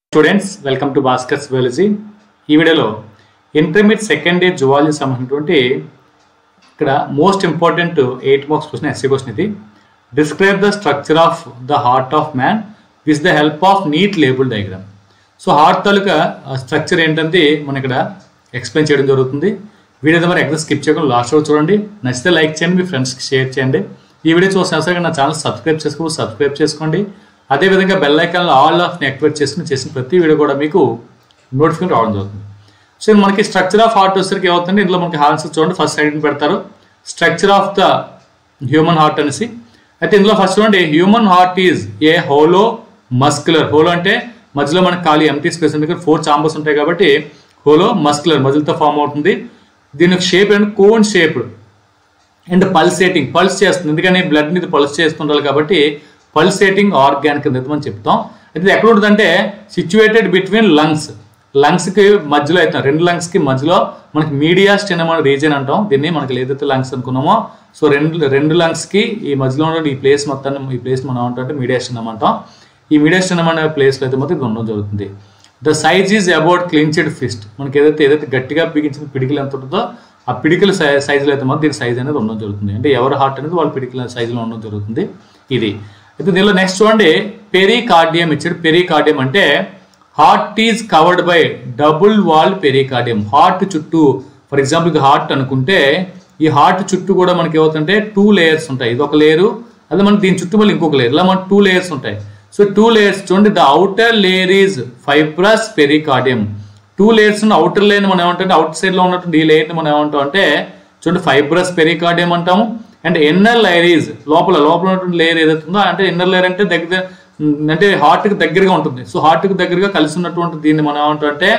students welcome to Bhaskar's biology ఈ వీడియోలో intermediate second year zoology సంబంధించినటువంటి ఇక్కడ most important eight marks question essay question ఇది describe the structure of the heart of man with the help of neat label diagram so heart తాలూకా structure ఏంటంటే మనం ఇక్కడ explain చేయడం జరుగుతుంది వీడియో మరి ఎగ్జామ్ స్కిప్ చేయకుండా లాస్ట్ వరకు చూడండి నచ్చితే లైక్ చేయండి మీ ఫ్రెండ్స్కి షేర్ చేయండి ఈ వీడియో చూసిన సరే నా ఛానల్ సబ్స్క్రైబ్ చేసుకోండి సబ్స్క్రైబ్ చేసుకోండి అదేవిధంగా bell icon all of activate చేసుకుని చేసిన ప్రతి వీడియో కూడా మీకు నోటిఫికేషన్ రావడం జరుగుతుంది సో ఇది మనకి స్ట్రక్చర్ ఆఫ్ హార్ట్ వచ్చేసరికి ఏమవుతుంది ఇందులో మనకి ఆన్సర్ చూడండి ఫస్ట్ సైడ్ పెడతారు structure of the human heart అనేసి అయితే ఇందులో ఫస్ట్ చూడండి human heart is a hollow muscular hollow అంటే మధ్యలో మనకి ఖాళీ ఎంటీ స్పేస్ ఉంది ఫోర్ చాంబర్స్ ఉంటాయి కాబట్టి హోలో మస్కులర్ మజిల్తో ఫామ్ అవుతుంది దీని shape and cone shaped and pulsating pulse చేస్తుంది ఎందుకని బ్లడ్ ఇది పల్స్ చేస్తుండాలి కాబట్టి పల్సేటింగ్ ఆర్గానిక్ అనేది మనం చెప్తాం అయితే ఇది ఎక్కడ ఉంటుందంటే సిచ్యువేటెడ్ బిట్వీన్ లంగ్స్ లంగ్స్కి మధ్యలో అయితే రెండు లంగ్స్కి మధ్యలో మనకి మీడియా స్టెనమ్ అనే రీజన్ అంటాం దీన్ని మనకి ఏదైతే లంగ్స్ అనుకున్నామో సో రెండు రెండు లంగ్స్కి ఈ మధ్యలో ఉన్న ఈ ప్లేస్ మొత్తాన్ని ఈ ప్లేస్ మనం ఏమంటాం మీడియా స్టెనమ్ అంటాం ఈ మీడియా స్టెనమ్ అనే ప్లేస్లో అయితే మాత్రం ఇది ఉండడం జరుగుతుంది the size is about clenched fist మనకి ఏదైతే ఏదైతే గట్టిగా పిగించిన పిడికిలు ఎంత ఉంటుందో ఆ పిడికిల సైజులో అయితే మాత్రం దీని సైజ్ అనేది ఉండడం జరుగుతుంది అంటే ఎవరి హార్ట్ అనేది వాళ్ళ పిడికిల సైజులో ఉండడం జరుగుతుంది ఇది అయితే దీనిలో నెక్స్ట్ చూడండి పెరికార్డియం ఇచ్చాడు పెరికార్డియం అంటే heart is covered by double wall pericardium heart చుట్టూ ఫర్ ఎగ్జాంపుల్ ఇది హార్ట్ అనుకుంటే ఈ హార్ట్ చుట్టూ కూడా మనకి ఏమవుతుంటే టూ లేయర్స్ ఉంటాయి ఇది ఒక లేయరు అదే మనకి దీని చుట్టూ మళ్ళీ ఇంకొక లేయర్ ఇలా మనకి టూ లేయర్స్ ఉంటాయి సో టూ లేయర్స్ చూడండి the outer layer is fibrous pericardium two layers ఉన్న అవుటర్ లేయర్ మనం ఏమంటే అవుట్ సైడ్ లో ఉన్నటువంటి ఈ లేయర్ మనం ఏమంటాం అంటే చూడండి ఫైబ్రస్ పెరికార్డియం అంటాము అండ్ ఇన్నర్ లేయర్ ఈజ్ లోపల లోపల ఉన్నటువంటి లేయర్ ఏదైతే ఉందో అంటే ఇన్నర్ లేయర్ అంటే దగ్గర అంటే హార్ట్ కి దగ్గరగా ఉంటుంది సో హార్ట్ కి దగ్గరగా కలిసి ఉన్నటువంటి దీన్ని మనం ఏమంటాం అంటే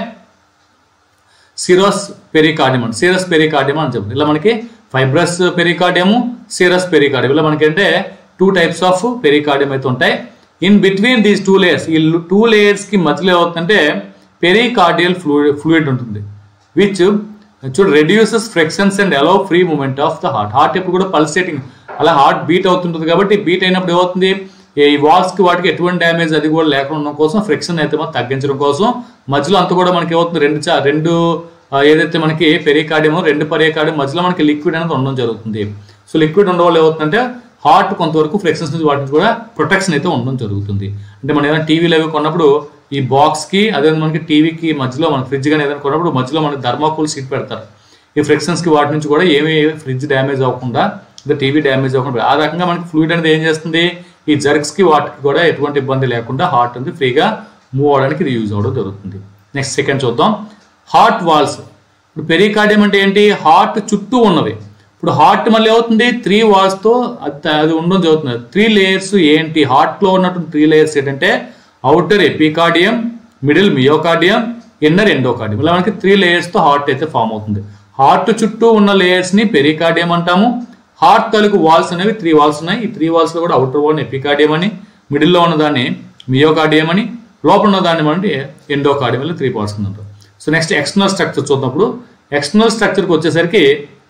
సిరోస్ పెరికార్డియం అంటే సిరస్ పెరికార్డియం అని చెప్తుంది ఇలా మనకి ఫైబ్రస్ పెరికార్డియము సిరస్ పెరికార్డియం ఇలా మనకి అంటే టూ టైప్స్ ఆఫ్ పెరికార్డియం అయితే ఉంటాయి in between these two layers ఈ టూ లేయర్స్ కి మధ్యలో ఏమవుతుందంటే పెరికార్డియల్ ఫ్లూయిడ్ ఫ్లూయిడ్ ఉంటుంది విచ్ చూడు reduces frictions and allow free movement of the heart heart ఎప్పుడు కూడా పల్సేటింగ్ అలా హార్ట్ బీట్ అవుతుంటుంది కాబట్టి బీట్ అయినప్పుడు ఏమవుతుంది ఈ వాల్స్ కి వాటికి ఎటువంటి డ్యామేజ్ అది కూడా లేకుండా ఉండడం కోసం ఫ్రిక్షన్ అయితే మనం తగ్గించడం కోసం మధ్యలో అంతా కూడా మనకి ఏమవుతుంది రెండు చా రెండు ఆ, ఏదైతే మనకి పెరికార్డియమో రెండు పెరికార్డియం మధ్యలో మనకి లిక్విడ్ అనేది ఉండడం జరుగుతుంది సో లిక్విడ్ ఉండడం వల్ల ఏమవుతుందంటే హార్ట్ కొంతవరకు ఫ్లెక్షన్స్ నుంచి వాటి నుంచి కూడా ప్రొటెక్షన్ అయితే ఉండడం జరుగుతుంది అంటే మనం ఏదైనా టీవీలు అవి కొన్నప్పుడు ఈ బాక్స్ కి అదే మనకి టీవీకి మధ్యలో మన ఫ్రిడ్జ్ కానీ ఏదైనా కొన్నప్పుడు మధ్యలో మనకి ధర్మాకోల్ సీట్ పెడతారు ఈ ఫ్రిక్షన్స్ కి వాటి నుంచి కూడా ఏమీ ఫ్రిడ్జ్ డ్యామేజ్ అవ్వకుండా లేదా టీవీ డ్యామేజ్ అవ్వకుండా ఆ రకంగా మనకి ఫ్లూయిడ్ అనేది ఏం చేస్తుంది ఈ జర్క్స్ కి వాటికి కూడా ఎటువంటి ఇబ్బంది లేకుండా హార్ట్ అనేది ఫ్రీగా మూవ్ అవడానికి ఇది యూజ్ అవ్వడం జరుగుతుంది నెక్స్ట్ సెకండ్ చూద్దాం హార్ట్ వాల్స్ ఇప్పుడు పెరికార్డియం అంటే ఏంటి హార్ట్ చుట్టూ ఉన్నవి ఇప్పుడు హార్ట్ మళ్ళీ అవుతుంది త్రీ వాల్స్ తో అది అది ఉండడం జరుగుతుంది త్రీ లేయర్స్ ఏంటి హార్ట్ లో ఉన్నటువంటి త్రీ లేయర్స్ ఏంటంటే outer epicardium middle myocardium inner endocardium ఇలా మనకి త్రీ లేయర్స్ తో హార్ట్ అయితే ఫామ్ అవుతుంది హార్ట్ చుట్టూ ఉన్న లేయర్స్ ని పెరికార్డియం అంటాము హార్ట్ తాలూకు వాల్స్ అనేవి త్రీ వాల్స్ ఉన్నాయి ఈ త్రీ వాల్స్ లో కూడా అవుటర్ వాల్ ఎపికార్డియం అని మిడిల్లో ఉన్న దాన్ని మియోకార్డియం అని లోపల ఉన్న దాన్ని మనం ఎండోకార్డియం అని త్రీ పార్ట్స్ అంటారు సో నెక్స్ట్ ఎక్స్టర్నల్ స్ట్రక్చర్ చూద్దాప్పుడు ఎక్స్టర్నల్ స్ట్రక్చర్కి వచ్చేసరికి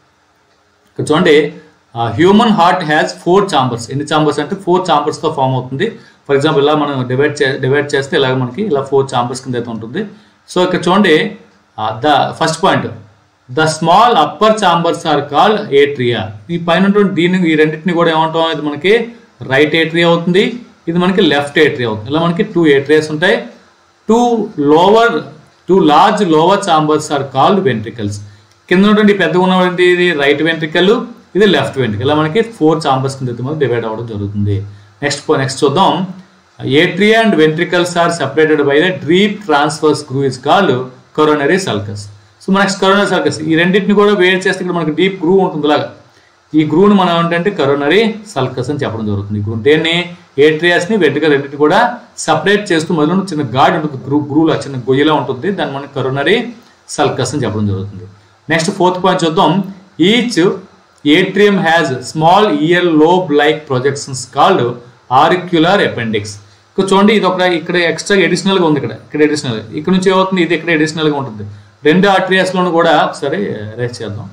ఇక్కడ చూడండి human heart has four chambers ఎన్ని చాంబర్స్ అంటే ఫోర్ తో ఫామ్ అవుతుంది ఫర్ ఎగ్జాంపుల్ ఇలా మనం డివైడ్ చే డివైడ్ చేస్తే ఇలాగ మనకి ఇలా ఫోర్ చాంబర్స్ కింద అయితే ఉంటుంది సో ఇక్కడ చూడండి the first point the small upper chambers are called atria ఈ పైన ఉన్నటువంటి దీన్ని ఈ రెండింటిని కూడా ఏమంటాం ఇది మనకి రైట్ ఏట్రియా అవుతుంది ఇది మనకి లెఫ్ట్ ఏట్రియా అవుతుంది ఇలా మనకి టూ ఏట్రియాస్ ఉంటాయి two lower two large lower chambers are called ventricles కింద ఉన్నటువంటి పెద్ద ఉన్నటువంటి ఇది రైట్ వెంట్రికల్ ఇది లెఫ్ట్ వెంట్రికల్ ఇలా మనకి ఫోర్ చాంబర్స్ కింద అయితే మనకి డివైడ్ అవ్వడం జరుగుతుంది నెక్స్ట్ నెక్స్ట్ చూద్దాం atria and ventricles are separated by the deep transverse groove is called coronary sulcus so మనకి కరోనరీ సల్కస్ ఈ రెండింటిని కూడా వేరు చేస్తే ఇక్కడ మనకి డీప్ గ్రూ ఉంటుంది ఇలాగా ఈ గ్రూని మనం ఏంటంటే కరోనరీ సల్కస్ అని చెప్పడం జరుగుతుంది ఈ గ్రూ దేన్ని ఏట్రియాస్ ని వెంట్రికల్ రెండింటిని కూడా సపరేట్ చేస్తూ మొదలు చిన్న గాడి ఉంటుంది గ్రూ గ్రూలా చిన్న గొయ్యిలా ఉంటుంది దాన్ని మనం కరోనరీ సల్కస్ అని చెప్పడం జరుగుతుంది నెక్స్ట్ ఫోర్త్ పాయింట్ చూద్దాం each atrium has small ear lobe like projections called auricular appendix ఇక్కడ చూడండి ఇది ఒక ఇక్కడ ఎక్స్ట్రా అడిషనల్ గా ఉంది ఇక్కడ ఇక్కడ అడిషనల్ ఇక్కడ నుంచి ఏమవుతుంది ఇది ఇక్కడ అడిషనల్ గా ఉంటుంది రెండు ఆర్టరీస్ లోను కూడా ఒకసారి రేస్ చేద్దాం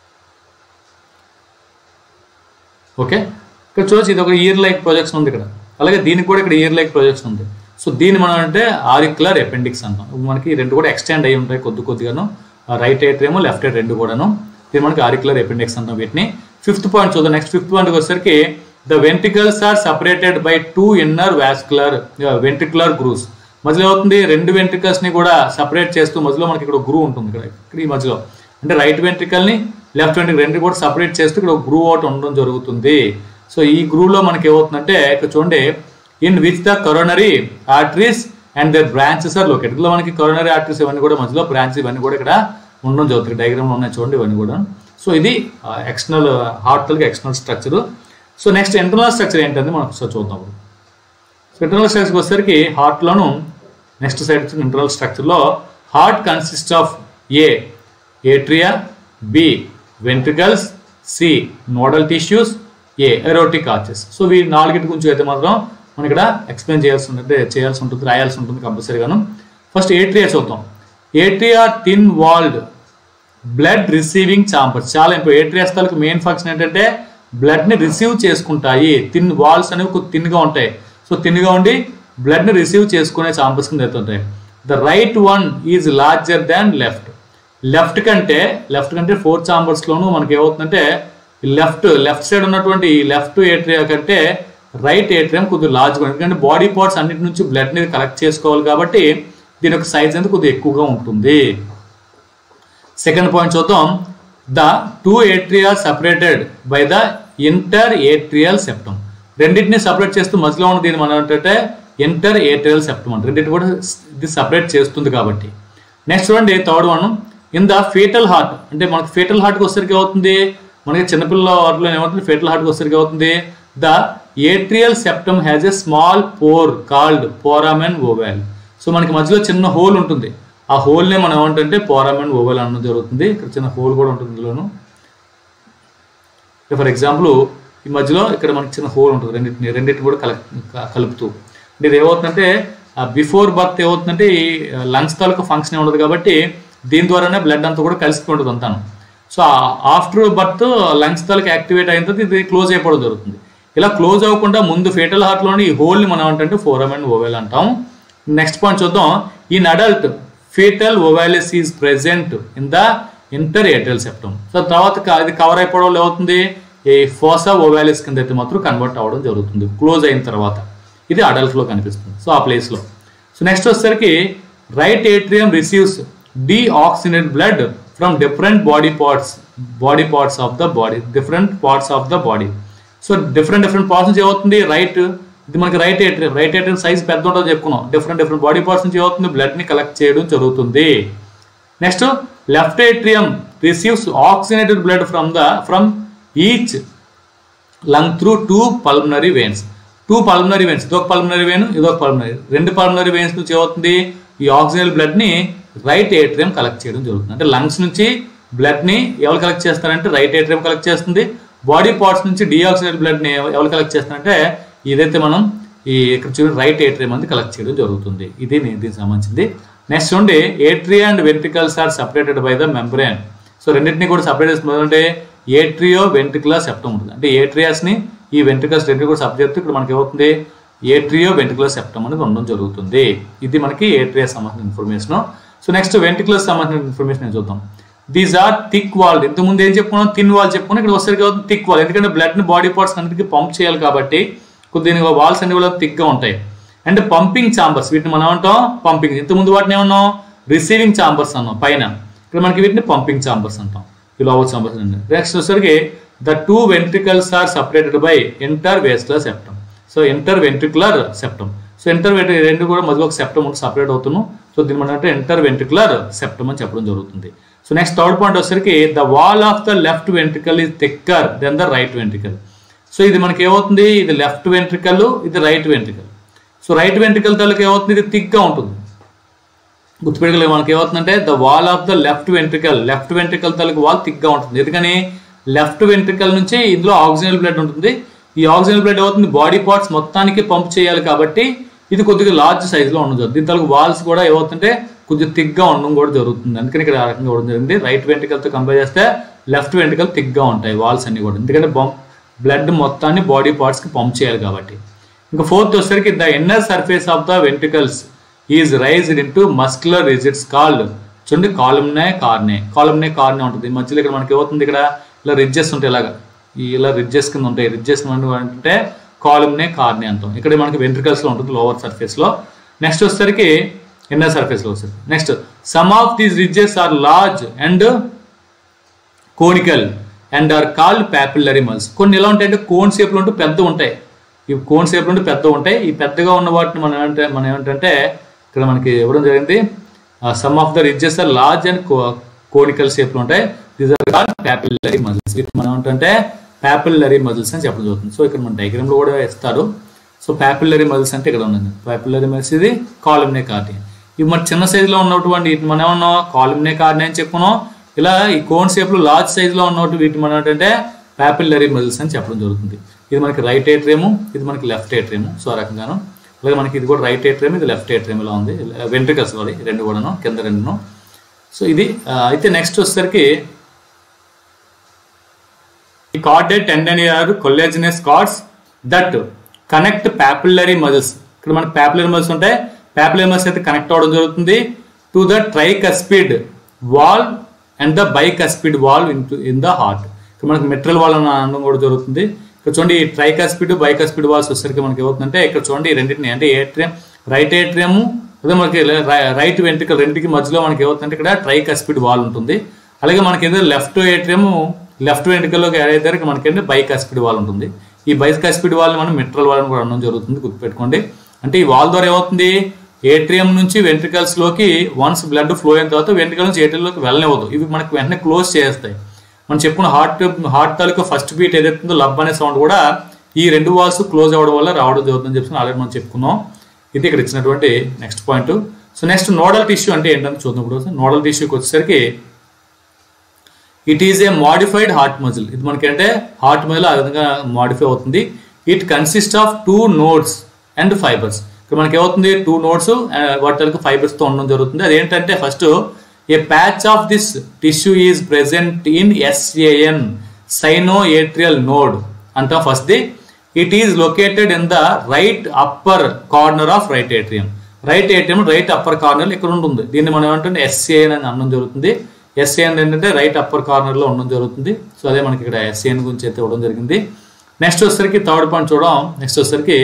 ఓకే ఇక్కడ చూడొచ్చు ఇది ఒక ఇయర్ లైక్ ప్రొజెక్షన్ ఉంది ఇక్కడ అలాగే దీనికి కూడా ఇక్కడ ఇయర్ లైక్ ప్రొజెక్షన్ ఉంది సో దీన్ని మనం అంటే ఆరిక్యులర్ అపెండిక్స్ అంటాం ఇప్పుడు మనకి రెండు కూడా ఎక్స్టెండ్ అయ్యి ఉంటాయి కొద్ది కొద్దిగాను రైట్ ఏట్రేమో లెఫ్ట్ ఏట్ రెండు కూడాను దీన్ని మనకి ఆరిక్యులర్ అపెండిక్స్ అంటాం వీటిని ఫిఫ్త్ పాయింట్ చూద్దాం నెక్స్ట్ ఫిఫ్త్ పాయింట్కి వచ్చేసరికి the ventricles are separated by two inner vascular ventricular grooves మధ్యలో అవుతుంది రెండు వెంట్రికల్స్ ని కూడా సపరేట్ చేస్తూ మధ్యలో మనకి ఇక్కడ గ్రూ ఉంటుంది ఇక్కడ ఇక్కడ ఈ మధ్యలో అంటే రైట్ వెంట్రికల్ ని లెఫ్ట్ వెంట్రికల్ రెండు కూడా సపరేట్ చేస్తూ ఇక్కడ గ్రూ అవుట్ ఉండడం జరుగుతుంది సో ఈ గ్రూలో మనకి ఏమవుతుందంటే ఇక్కడ చూడండి in which the coronary arteries and their branches are located ఇందులో మనకి కరోనరీ ఆర్టరీస్ ఇవన్నీ కూడా మధ్యలో బ్రాంచెస్ ఇవన్నీ కూడా ఇక్కడ ఉండడం జరుగుతుంది డయాగ్రామ్ ఉన్నాయి చూడండి ఇవన్నీ కూడా సో ఇది ఎక్స్టర్నల్ హార్ట్కి external structure so next internal structure ఏంటంటే మనం ఒకసారి చూద్దాం సో ఇంటర్నల్ స్ట్రక్చర్కి వచ్చేసరికి హార్ట్లోను నెక్స్ట్ సైడ్ ఇంటర్నల్ స్ట్రక్చర్లో heart consist of A atria B ventricles C nodal tissues A aortic arches so we నాలుగిటి గురించి అయితే మాత్రం మనం ఇక్కడ ఎక్స్ప్లెయిన్ చేయాల్సి ఉంటుంది చేయాల్సి ఉంటుంది రాయాల్సి ఉంటుంది కంపల్సరీగాను ఫస్ట్ ఏట్రియా చూద్దాం atria thin walled blood receiving chambers చాలా ఇంపార్టెంట్ ఏట్రియాస్ తాలూకు మెయిన్ ఫంక్షన్ ఏంటంటే బ్లడ్ ని రిసీవ్ చేసుకుంటాయి తిన్ వాల్స్ అనేవి కొద్ది తిన్గా ఉంటాయి సో తిన్గా ఉండి బ్లడ్ ని రిసీవ్ చేసుకునే చాంబర్స్ కింద ఎత్తుంటాయి the right one is larger than left left కంటే లెఫ్ట్ కంటే ఫోర్ చాంబర్స్ లోను మనకి ఏమవుతుందంటే లెఫ్ట్ లెఫ్ట్ సైడ్ ఉన్నటువంటి ఈ లెఫ్ట్ ఏట్రియా కంటే రైట్ ఏట్రియం కొద్దిగా లార్జ్గా ఉంటుంది ఎందుకంటే బాడీ పార్ట్స్ అన్నిటి నుంచి బ్లడ్ ని కలెక్ట్ చేసుకోవాలి కాబట్టి దీని యొక్క సైజ్ అనేది కొద్దిగా ఎక్కువగా ఉంటుంది సెకండ్ పాయింట్ చూద్దాం the two atria separated by the inter atrial septum రెండింటిని సపరేట్ చేస్తూ మధ్యలో ఉన్న దీన్ని మనం ఏంటంటే ఇంటర్ ఏట్రియల్ సెప్టమ్ అంటే రెండింటి కూడా ఇది సపరేట్ చేస్తుంది కాబట్టి నెక్స్ట్ చూడండి third one in the fetal heart అంటే మనకి ఫీటల్ హార్ట్కి వచ్చేసరికి అవుతుంది మనకి చిన్నపిల్లల వాటిలో ఏమవుతుంది ఫీటల్ హార్ట్కి వచ్చేసరికి అవుతుంది the atrial septum has a small pore called foramen ovale so మనకి మధ్యలో చిన్న హోల్ ఉంటుంది ఆ హోల్నే మనం ఏమంటే పోరామెన్ ఓవెల్ అనడం జరుగుతుంది ఇక్కడ చిన్న హోల్ కూడా ఉంటుంది ఇందులోను ఫర్ ఎగ్జాంపుల్ ఈ మధ్యలో ఇక్కడ మనకి చిన్న హోల్ ఉంటుంది రెండింటిని రెండింటిని కూడా కల క- కలుపుతూ అంటే ఇది ఏమవుతుందంటే బిఫోర్ బర్త్ ఏమవుతుందంటే ఈ లంగ్స్ తాలూకు ఫంక్షన్ ఉండదు కాబట్టి దీని ద్వారానే బ్లడ్ అంతా కూడా కలిసి ఉంటుంది అంతాను సో ఆఫ్టర్ బర్త్ లంగ్స్ తాలూకు యాక్టివేట్ అయిన తర్వాత ఇది క్లోజ్ అయిపోవడం జరుగుతుంది ఇలా క్లోజ్ అవ్వకుండా ముందు ఫేటల్ హార్ట్లోని ఈ హోల్ని మనం ఏంటంటే ఫోరమెన్ ఓవెల్ అంటాం నెక్స్ట్ పాయింట్ చూద్దాం in adult fetal ovalis is present in the inter atrial septum so తర్వాత క- ఇది కవర్ అయిపోవడం వల్ల ఏమవుతుంది ఈ ఫోసా ఓవాలిస్ కింద అయితే మాత్రం కన్వర్ట్ అవ్వడం జరుగుతుంది క్లోజ్ అయిన తర్వాత ఇది adult లో కనిపిస్తుంది సో ఆ place లో సో నెక్స్ట్ వచ్చేసరికి right atrium receives deoxygenated blood from different body parts body parts of the body different parts of the body so different different parts నుంచి ఏమవుతుంది రైట్ ఇది మనకి right atrium right atrium size పెద్ద ఉంటుందో చెప్పుకున్నాం different different body parts నుంచి ఏమవుతుంది blood ని కలెక్ట్ చేయడం జరుగుతుంది next left atrium receives oxygenated blood from the from each lung through two pulmonary veins two pulmonary veins ఇదొక పల్మనరీ వెయిన్ ఇదొక పల్మనరీ రెండు పల్మనరీ వెయిన్స్ నుంచి ఏమవుతుంది ఈ ఆక్సిజన్ బ్లడ్ ని రైట్ ఏట్రియం కలెక్ట్ చేయడం జరుగుతుంది అంటే లంగ్స్ నుంచి బ్లడ్ ని ఎవరు కలెక్ట్ చేస్తారంటే రైట్ ఏట్రియం కలెక్ట్ చేస్తుంది బాడీ పార్ట్స్ నుంచి డిఆక్సిజన్ బ్లడ్ ని ఎవ- ఎవరు కలెక్ట్ చేస్తారంటే ఇదైతే మనం ఈ ఇక్కడ చూడండి రైట్ ఏట్రియం అనేది కలెక్ట్ చేయడం జరుగుతుంది ఇది నే- దీనికి సంబంధించింది నెక్స్ట్ చూడండి atria and ventricles are separated by the membrane so రెండింటిని కూడా సపరేట్ చేస్తుంది అంటే ఏట్రియో వెంట్రికులర్ సెప్టమ్ ఉంటుంది అంటే ఏట్రియాస్ ని ఈ వెంట్రికల్స్ రెండు కూడా సపరేట్ చేస్తే ఇక్కడ మనకి ఏమవుతుంది ఏట్రియో వెంట్రికులర్ సెప్టమ్ అనేది ఉండడం జరుగుతుంది ఇది మనకి ఏట్రియా సంబంధించిన ఇన్ఫర్మేషన్ సో నెక్స్ట్ వెంట్రికులర్ సంబంధించిన ఇన్ఫర్మేషన్ నేను చూద్దాం దీస్ ఆర్ థిక్ వాల్ ఇంత ముందు ఏం చెప్పుకున్నాం థిన్ వాల్ చెప్పుకున్నాం ఇక్కడ వచ్చేసరికి అవుతుంది థిక్ వాల్ ఎందుకంటే బ్లడ్ ని బాడీ పార్ట్స్ అన్నిటికీ పంప్ చేయాలి కాబట్టి కొద్దిగా వాల్స్ అన్ని కూడా థిక్ గా ఉంటాయి అండ్ పంపింగ్ చాంబర్స్ వీటిని మనం అంటాం పంపింగ్ ఇంత ముందు వాటిని ఏమన్నాం రిసీవింగ్ చాంబర్స్ అన్నాం పైన ఇక్కడ మనకి వీటిని పంపింగ్ చాంబర్స్ అంటాం ఈ లోవర్ చాంబర్స్ అండి నెక్స్ట్ వచ్చేసరికి the two ventricles are separated by inter vascular septum so inter ventricular septum so inter రెండు కూడా మధ్యలో ఒక సెప్టమ్ ఉంటే సపరేట్ అవుతున్నాం సో దీని మనం అంటే ఇంటర్ వెంట్రికులర్ సెప్టమ్ అని చెప్పడం జరుగుతుంది సో నెక్స్ట్ థర్డ్ పాయింట్ వచ్చేసరికి the wall of the left ventricle is thicker than the right ventricle so ఇది మనకి ఏమవుతుంది ఇది లెఫ్ట్ వెంట్రికల్ ఇది right ventricle so right ventricle తాలూకు ఏమవుతుంది ఇది థిక్గా ఉంటుంది గుర్తుపెట్టుకోలేదు మనకి ఏమవుతుందంటే the wall of the left ventricle left ventricle తాలూకు వాల్ థిక్గా ఉంటుంది ఎందుకని లెఫ్ట్ వెంట్రికల్ నుంచి ఇందులో ఆక్సిజన్ బ్లడ్ ఉంటుంది ఈ ఆక్సిజన్ బ్లడ్ ఏమవుతుంది బాడీ పార్ట్స్ మొత్తానికి పంప్ చేయాలి కాబట్టి ఇది కొద్దిగా లార్జ్ సైజులో ఉండదు దీని తాలూకు వాల్స్ కూడా ఏమవుతుంటే కొద్దిగా థిక్గా ఉండడం కూడా జరుగుతుంది అందుకని ఇక్కడ ఆ రకంగా ఇవ్వడం జరిగింది రైట్ వెంట్రికల్తో కంపేర్ చేస్తే లెఫ్ట్ వెంట్రికల్ థిక్గా ఉంటాయి వాల్స్ అన్ని కూడా ఎందుకంటే బ్లడ్ మొత్తాన్ని బాడీ పార్ట్స్కి పంప్ చేయాలి కాబట్టి ఇంకా ఫోర్త్ వచ్చేసరికి the inner surface of the ventricles is raised into muscular ridges called చూడండి కాలంనే కార్నే కాలంనే కార్నే ఉంటుంది మధ్యలో ఇక్కడ మనకి ఏమవుతుంది ఇక్కడ ఇలా రిడ్జెస్ ఉంటాయి ఇలాగా ఈ ఇలా రిడ్జెస్ కింద ఉంటాయి రిడ్జెస్ అంటే కాలంనే కార్నే అంటాం ఇక్కడ మనకి వెంట్రికల్స్ లో ఉంటుంది లోవర్ సర్ఫేస్ లో నెక్స్ట్ వచ్చేసరికి ఇన్నర్ సర్ఫేస్ లో వస్తుంది next some of these ridges are large and conical and are called papillary muscles కొన్ని ఎలా ఉంటాయంటే కోన్ షేప్లో ఉంటూ పెద్ద ఉంటాయి ఈ కోన్ షేప్లో ఉంటూ పెద్ద ఉంటాయి ఈ పెద్దగా ఉన్న వాటిని మనం ఏమంటే మనం ఏమంటే ఇక్కడ మనకి ఇవ్వడం జరిగింది some of the ridges are large and conical షేప్లో ఉంటాయి these are called papillary muscles వీటి మనం ఏమంటే ప్యాపిల్లరీ మజిల్స్ అని చెప్పడం జరుగుతుంది సో ఇక్కడ మన డయాగ్రామ్ లో కూడా ఇస్తారు సో ప్యాపిల్లరీ మజిల్స్ అంటే ఇక్కడ ఉన్నది ప్యాపిల్లరీ మజిల్స్ ఇది కాలమ్నే కార్డియన్ ఇవి మరి చిన్న సైజులో ఉన్నటువంటి వీటిని మనం ఏమన్నాం కాలమ్నే కార్డియన్ అని చెప్పుకున్నాం ఇలా ఈ కోన్ షేప్ లో లార్జ్ సైజ్ లో ఉన్నట్టు వీటిని మనం ఏంటంటే ప్యాపిల్లరీ మజిల్స్ అని చెప్పడం జరుగుతుంది ఇది మనకి రైట్ ఏట్రేము ఇది మనకి లెఫ్ట్ ఏట్రేము సో ఆ రకంగాను అలాగే మనకి ఇది కూడా రైట్ ఏట్రేమ్ ఇది లెఫ్ట్ ఏట్రేమ్ ఇలా ఉంది వెంట్రికల్స్ సారీ రెండు కూడాను కింద రెండును సో ఇది ఆ, అయితే నెక్స్ట్ వచ్చేసరికి ఈ corded tendon or collagenous cords that connect papillary muscles ఇక్కడ మనకి ప్యాపులరీ మజిల్స్ ఉంటాయి ప్యాపులరీ మజిల్స్ అయితే కనెక్ట్ అవ్వడం జరుగుతుంది to the tricuspid valve and the bicuspid valve in in the heart ఇక్కడ మనకి మెట్రల్ వాల్ అని అనడం కూడా జరుగుతుంది ఇక్కడ చూడండి ఈ ట్రైకస్పిడ్ బైకస్పిడ్ వాల్స్ వచ్చేసరికి మనకి ఏమవుతుందంటే ఇక్కడ చూడండి ఈ రెండింటిని అంటే ఏట్రియం రైట్ ఏట్రియం అదే మనకి రైట్ వెంట్రికల్ రెండుకి మధ్యలో మనకి ఏమవుతుందంటే ఇక్కడ ట్రైకస్పిడ్ వాల్ ఉంటుంది అలాగే మనకి ఏదో లెఫ్ట్ ఏట్రియం లెఫ్ట్ వెంట్రికల్లోకి యాడ్ అయితే మనకి ఏంటంటే బైక్ స్పీడ్ వాల్ ఉంటుంది ఈ బైక్ స్పీడ్ వాల్ మనం మెట్రల్ వాల్ అని కూడా అనడం జరుగుతుంది గుర్తుపెట్టుకోండి అంటే ఈ వాల్ ద్వారా ఏమవుతుంది ఏట్రియం నుంచి వెంట్రికల్స్ లోకి వన్స్ బ్లడ్ ఫ్లో అయిన తర్వాత వెంట్రికల్ నుంచి ఏట్రియంలోకి వెళ్ళనివ్వదు ఇవి మనకి వెంటనే క్లోజ్ చేస్తాయి మనం చెప్పుకున్న హార్ట్ హార్ట్ తాలూకు ఫస్ట్ బీట్ ఏదైతుందో లబ్ అనే సౌండ్ కూడా ఈ రెండు వాల్స్ క్లోజ్ అవ్వడం వల్ల రావడం జరుగుతుందని చెప్పి ఆల్రెడీ మనం చెప్పుకున్నాం ఇది ఇక్కడ ఇచ్చినటువంటి next point so next nodal tissue అంటే ఏంటంటే చూద్దాం ఇప్పుడు నోడల్ టిష్యూకి వచ్చేసరికి it is a modified heart muscle ఇది మనకంటే హార్ట్ మజిల్ ఆ విధంగా మాడిఫై అవుతుంది it consist of two nodes and fibers ఇక్కడ మనకి ఏమవుతుంది టూ నోడ్స్ వాటి ఫైబర్స్ తో ఉండడం జరుగుతుంది అదేంటంటే first a patch of this tissue is present in SAN sino atrial node అంటాం first the it is located in the right upper corner of right atrium right atrium right upper corner ఇక్కడ ఉంటుంది దీన్ని మనం ఏమంటే SAN అని అనడం జరుగుతుంది SAN ఏంటంటే రైట్ అప్పర్ కార్నర్ లో ఉండడం జరుగుతుంది సో అదే మనకి ఇక్కడ ఎస్ఏఎన్ గురించి అయితే ఇవ్వడం జరిగింది నెక్స్ట్ వచ్చేసరికి థర్డ్ పాయింట్ చూడడం నెక్స్ట్ వచ్చేసరికి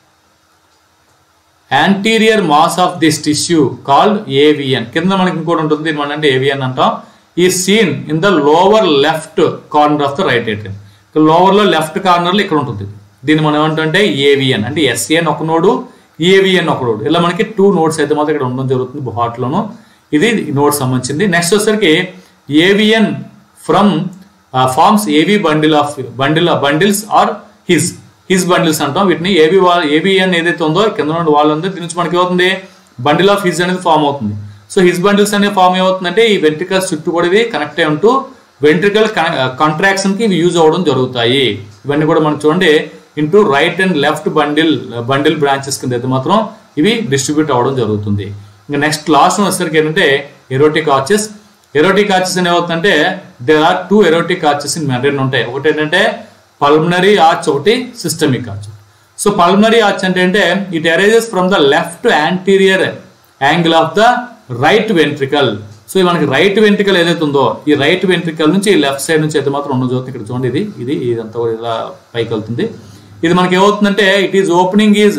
anterior mass of this tissue called AVN కింద మనకి ఇంకోటి ఉంటుంది దీని మనం అంటే ఏవిఎన్ అంటాం ఈ seen in the lower left corner of the right atrium lower లో లెఫ్ట్ కార్నర్ లో ఇక్కడ ఉంటుంది దీన్ని మనం ఏమంటే ఏవిఎన్ అంటే ఎస్ఏఎన్ ఒక నోడు ఏవిఎన్ ఒక నోడు ఇలా మనకి టూ నోట్స్ అయితే మాత్రం ఇక్కడ ఉండడం జరుగుతుంది హార్ట్ లోను ఇది నోట్ సంబంధించింది నెక్స్ట్ వచ్చేసరికి AVN from forms AV bundle of bundle bundles are his his bundles అంటాం వీటిని ఏవి వాల్ ఏవిఎన్ ఏదైతే ఉందో కింద ఉన్న వాల్ ఉందో దీని నుంచి మనకి ఏమవుతుంది బండిల్ ఆఫ్ హిజ్ అనేది ఫామ్ అవుతుంది సో హిజ్ బండిల్స్ అనేది ఫామ్ ఏమవుతుందంటే ఈ వెంట్రికల్స్ చుట్టూ కూడా ఇవి కనెక్ట్ అయి ఉంటూ వెంట్రికల్ కాంట్రాక్షన్ కి ఇవి యూజ్ అవ్వడం జరుగుతాయి ఇవన్నీ కూడా మనం చూడండి into right and left bundle bundle branches కింద అయితే మాత్రం ఇవి డిస్ట్రిబ్యూట్ అవ్వడం జరుగుతుంది ఇంకా నెక్స్ట్ లాస్ట్ వచ్చేసరికి ఏంటంటే ఎరోటిక్ ఆర్చెస్ ఎరోటిక్ ఆర్చెస్ అని ఏమవుతుందంటే there are two aortic arches in రెండు ఉంటాయి ఒకటి ఏంటంటే పల్మనరీ ఆర్చ్ ఒకటి systemic arch so pulmonary arch అంటే అంటే it arises from the left anterior angle of the right ventricle so ఇది మనకి రైట్ వెంట్రికల్ ఏదైతే ఉందో ఈ రైట్ వెంట్రికల్ నుంచి లెఫ్ట్ సైడ్ నుంచి అయితే మాత్రం ఉండదు ఇక్కడ చూడండి ఇది ఇది ఇదంతా కూడా ఇలా పైకి వెళ్తుంది ఇది మనకి ఏమవుతుందంటే it is opening is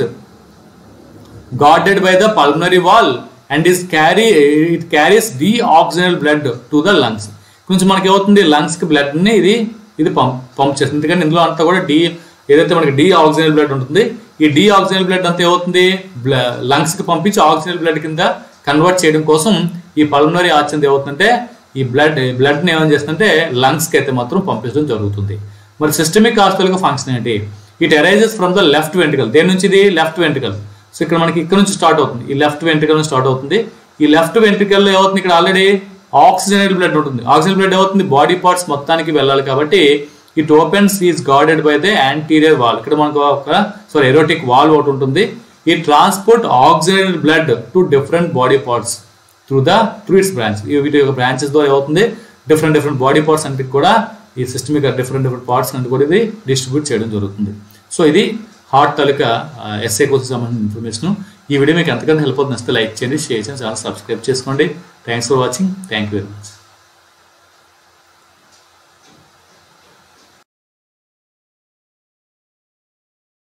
guarded by the pulmonary wall and is carry it carries deoxygenal blood to the lungs కొంచెం మనకి ఏమవుతుంది లంగ్స్ కి బ్లడ్ ని ఇది ఇది పంప్ పంప్ చేస్తుంది ఎందుకంటే ఇందులో అంతా కూడా డి ఏదైతే మనకి డి ఆక్సిజనల్ బ్లడ్ ఉంటుంది ఈ డి ఆక్సిజనల్ బ్లడ్ అంతా ఏమవుతుంది లంగ్స్ కి పంపించి ఆక్సిజనల్ బ్లడ్ కింద కన్వర్ట్ చేయడం కోసం ఈ పల్మనరీ ఆర్చ్ ఏమవుతుందంటే ఈ బ్లడ్ బ్లడ్ ని ఏమని చేస్తుందంటే లంగ్స్ కి అయితే మాత్రం పంపించడం జరుగుతుంది మరి సిస్టమిక్ హాస్పిటల్ ఫంక్షన్ ఏంటి it arises from the left ventricle దేని నుంచి ఇది లెఫ్ట్ వెంట్రికల్ సో ఇక్కడ మనకి ఇక్కడ నుంచి స్టార్ట్ అవుతుంది ఈ లెఫ్ట్ వెంట్రికల్ నుంచి స్టార్ట్ అవుతుంది ఈ లెఫ్ట్ వెంట్రికల్ లో ఏమవుతుంది ఇక్కడ ఆల్రెడీ ఆక్సిజనేటెడ్ బ్లడ్ ఉంటుంది ఆక్సిజన్ బ్లడ్ ఏమవుతుంది బాడీ పార్ట్స్ మొత్తానికి వెళ్ళాలి కాబట్టి it opens is guarded by the anterior valve ఇక్కడ మనకు ఒక సారీ ఎరోటిక్ వాల్ ఒకటి ఉంటుంది ఈ transport oxygenated blood to different body parts through the through its branch వీటి యొక్క బ్రాంచెస్ ద్వారా ఏమవుతుంది డిఫరెంట్ డిఫరెంట్ బాడీ పార్ట్స్ అంటే కూడా ఈ సిస్టమిక్ డిఫరెంట్ డిఫరెంట్ పార్ట్స్ అంటే కూడా ఇది డిస్ట్రిబ్యూట్ చేయడం జరుగుతుంది సో ఇది హార్ట్ తాలూకా ఎస్ఏ కోసం సంబంధించిన ఇన్ఫర్మేషన్ ఈ వీడియో మీకు ఎంతకన్నా హెల్ప్ అవుతుంది వస్తే లైక్ చేయండి షేర్ చేయండి ఛానల్ సబ్స్క్రైబ్ చేసుకోండి thanks for watching thank you very much